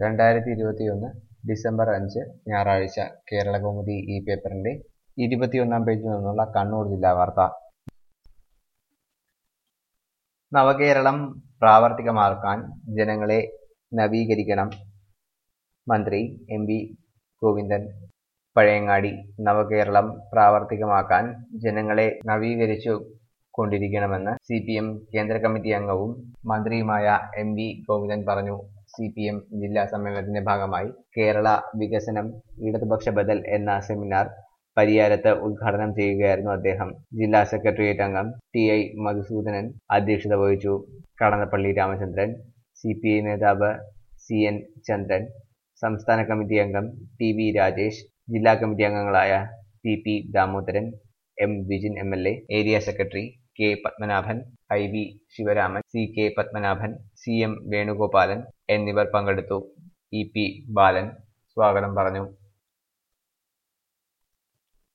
രണ്ടായിരത്തി ഇരുപത്തിയൊന്ന് ഡിസംബർ അഞ്ച് ഞായറാഴ്ച കേരളകൗമുദി ഈ പേപ്പറിന്റെ ഇരുപത്തിയൊന്നാം പേജിൽ നിന്നുള്ള കണ്ണൂർ ജില്ലാ വാർത്ത നവകേരളം പ്രാവർത്തികമാക്കാൻ ജനങ്ങളെ നവീകരിക്കണം മന്ത്രി എം വി ഗോവിന്ദൻ പഴയങ്ങാടി നവകേരളം പ്രാവർത്തികമാക്കാൻ ജനങ്ങളെ നവീകരിച്ചു കൊണ്ടിരിക്കണമെന്ന് സി പി എം കേന്ദ്ര കമ്മിറ്റി അംഗവും മന്ത്രിയുമായ എം വി ഗോവിന്ദൻ പറഞ്ഞു സി പി എം ജില്ലാ സമ്മേളനത്തിന്റെ ഭാഗമായി കേരള വികസനം ഇടതുപക്ഷ ബദൽ എന്ന സെമിനാർ പരിയാരത്ത് ഉദ്ഘാടനം ചെയ്യുകയായിരുന്നു അദ്ദേഹം ജില്ലാ സെക്രട്ടേറിയറ്റ് അംഗം ടി ഐ മധുസൂദനൻ അധ്യക്ഷത വഹിച്ചു Kadannappally Ramachandran C P I നേതാവ് സി എൻ ചന്ദ്രൻ സംസ്ഥാന കമ്മിറ്റി അംഗം ടി വി രാജേഷ് ജില്ലാ കമ്മിറ്റി അംഗങ്ങളായ P P Damodaran M Vijin M L A area secretary K Padmanabhan I V Sivaraman C K Padmanabhan C M Venugopalan എന്നിവർ പങ്കെടുത്തു ഇ പി ബാലൻ സ്വാഗതം പറഞ്ഞു